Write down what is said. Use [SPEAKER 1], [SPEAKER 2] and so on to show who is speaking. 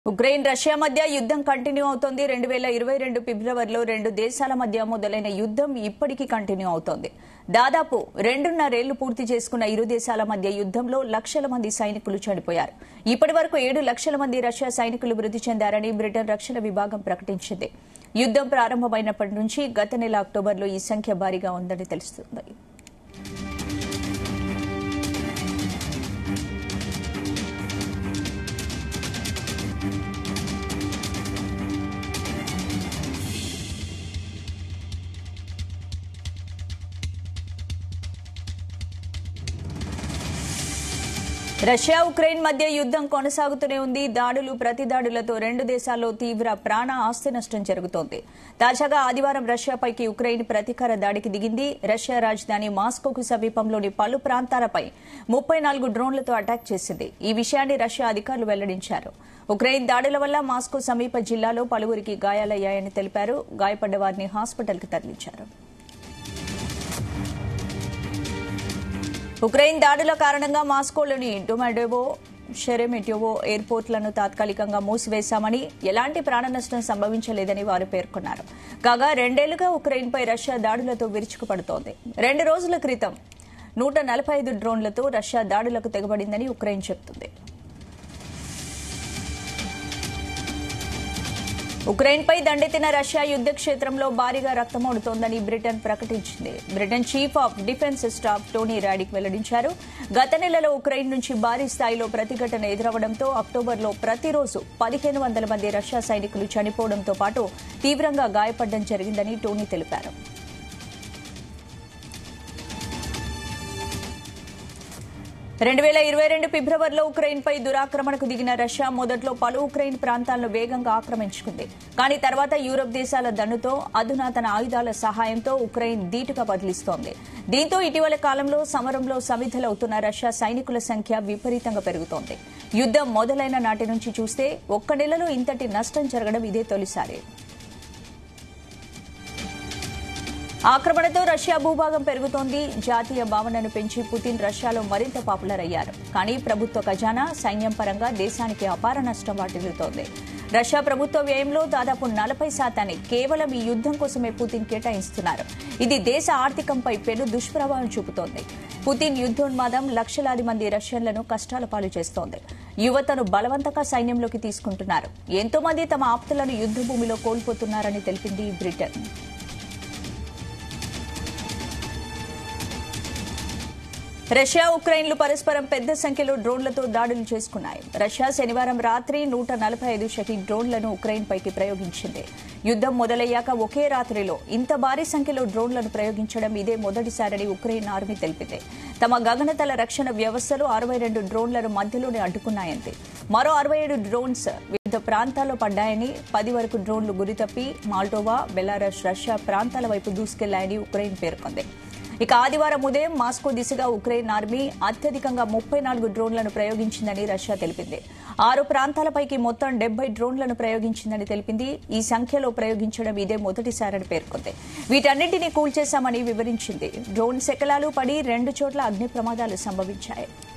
[SPEAKER 1] Ukraine Russia మధ్య యుద్ధం continue అవుతోంది రెండు వేల ఇరవై రెండు ఫిబ్రవరిలో రెండు దేశాల మధ్య మొదలైన యుద్ధం ఇప్పటికీ కంటిన్యూ అవుతోంది దాదాపు రెండున్నరేళ్లు పూర్తి చేసుకున్న ఇరు దేశాల మధ్య యుద్ధంలో లక్షల మంది సైనికులు చనిపోయారు ఇప్పటి వరకు ఏడు లక్షల మంది రష్యా సైనికులు మృతి చెందారని బ్రిటన్ రక్షణ విభాగం ప్రకటించింది యుద్ధం ప్రారంభమైనప్పటి నుంచి గత నెల అక్టోబర్లో ఈ సంఖ్య భారీగా ఉందని తెలుస్తుంది రష్యా ఉక్రెయిన్ మధ్య యుద్ధం కొనసాగుతూనే ఉంది దాడులు ప్రతి దాడులతో రెండు దేశాల్లో తీవ్ర ప్రాణ ఆస్తి నష్టం జరుగుతోంది తాజాగా ఆదివారం రష్యాపైకి ఉక్రెయిన్ ప్రతీకార దాడికి దిగింది రష్యా రాజధాని మాస్కోకు సమీపంలోని పలు ప్రాంతాలపై ముప్పై నాలుగు డ్రోన్లతో అటాక్ చేసింది ఈ విషయాన్ని రష్యా అధికారులు వెల్లడించారు ఉక్రెయిన్ దాడుల వల్ల మాస్కో సమీప జిల్లాలో పలువురికి గాయాలయ్యాయని తెలిపారు గాయపడ్డ వారిని హాస్పిటల్కి తరలించారు ఉక్రెయిన్ దాడుల కారణంగా మాస్కోలోని డొమాడోవో షెరెమెట్యోవో ఎయిర్పోర్ట్లను తాత్కాలికంగా మూసివేశామని ఎలాంటి ప్రాణ నష్టం సంభవించలేదని వారు పేర్కొన్నారు కాగా రెండేళ్లుగా ఉక్రెయిన్పై రష్యా దాడులతో విరుచుకుపడుతోంది రెండు రోజుల క్రితం నూట నలభై ఐదు డ్రోన్లతో రష్యా దాడులకు తెగబడిందని ఉక్రెయిన్ చెబుతుంది ఉక్రెయిన్పై దండెత్తిన రష్యా యుద్ధ క్షేత్రంలో భారీగా రక్తమోడుతోందని బ్రిటన్ ప్రకటించింది Britain chief of defence staff Tony Radakin వెల్లడించారు గత నెలలో ఉక్రెయిన్ నుంచి భారీ స్థాయిలో ప్రతిఘటన ఎదురవడంతో అక్టోబర్లో ప్రతిరోజు పదిహేను వందల మంది రష్యా సైనికులు చనిపోవడంతో పాటు తీవ్రంగా గాయపడడం జరిగిందని టోనీ తెలిపారు రెండు వేల ఇరవై రెండు ఫిబ్రవరిలో ఉక్రెయిన్పై దురాక్రమణకు దిగిన రష్యా మొదట్లో పలు ఉక్రెయిన్ ప్రాంతాలను వేగంగా ఆక్రమించుకుంది కానీ తర్వాత యూరప్ దేశాల దన్నుతో అధునాతన ఆయుధాల సహాయంతో ఉక్రెయిన్ ధీటుగా బదిలిస్తోంది దీంతో ఇటీవల కాలంలో సమరంలో సమిధలవుతున్న రష్యా సైనికుల సంఖ్య విపరీతంగా పెరుగుతోంది యుద్దం మొదలైన నాటి నుంచి చూస్తే ఒక్క నెలలో ఇంతటి నష్టం జరగడం ఇదే తొలిసారి ఆక్రమణతో రష్యా భూభాగం పెరుగుతోంది జాతీయ భావనను పెంచి పుతిన్ రష్యాలో మరింత పాపులర్ అయ్యారు కానీ ప్రభుత్వ ఖజానా సైన్యం పరంగా దేశానికి అపార నష్టం వాటిల్లుతోంది రష్యా ప్రభుత్వ వ్యయంలో దాదాపు నలభై శాతాన్ని కేవలం ఈ యుద్దం కోసమే పుతిన్ కేటాయిస్తున్నారు ఇది దేశ ఆర్థికంపై పెను దుష్ప్రభావం చూపుతోంది పుతిన్ యుద్దోన్మాదం లక్షలాది మంది రష్యన్లను కష్టాల పాలు చేస్తోంది యువతను బలవంతంగా సైన్యంలోకి తీసుకుంటున్నారు ఎంతో మంది తమ ఆప్తులను యుద్ధ భూమిలో కోల్పోతున్నారని తెలిపింది బ్రిటన్ రష్యా ఉక్రెయిన్లు పరస్పరం పెద్ద సంఖ్యలో డ్రోన్లతో దాడులు చేసుకున్నాయి రష్యా శనివారం రాత్రి నూట నలభై ఐదు షహీద్ డ్రోన్లను ఉక్రెయిన్ పైకి ప్రయోగించింది యుద్దం మొదలయ్యాక ఒకే రాత్రిలో ఇంత భారీ సంఖ్యలో డ్రోన్లను ప్రయోగించడం ఇదే మొదటిసారని ఉక్రెయిన్ ఆర్మీ తెలిపింది తమ గగనతల రక్షణ వ్యవస్థలు అరవై రెండు డ్రోన్లను మధ్యలోనే అడ్డుకున్నాయంది మరో అరవై ఏడు డ్రోన్స్ వివిధ ప్రాంతాల్లో పడ్డాయని పది వరకు డ్రోన్లు గురితప్పి మాల్టోవా బెలారస్ రష్యా ప్రాంతాల వైపు దూసుకెళ్లాయని ఉక్రెయిన్ పేర్కొంది ఇక ఆదివారం ఉదయం మాస్కో దిశగా ఉక్రెయిన్ ఆర్మీ అత్యధికంగా ముప్పై నాలుగు డ్రోన్లను ప్రయోగించిందని రష్యా తెలిపింది ఆరు ప్రాంతాలపైకి మొత్తం డెబ్బై డ్రోన్లను ప్రయోగించిందని తెలిపింది ఈ సంఖ్యలో ప్రయోగించడం ఇదే మొదటిసారని పేర్కొంది వీటన్నింటినీ కూల్చేశామని వివరించింది డ్రోన్ శకలాలు పడి రెండు చోట్ల అగ్ని ప్రమాదాలు సంభవించాయి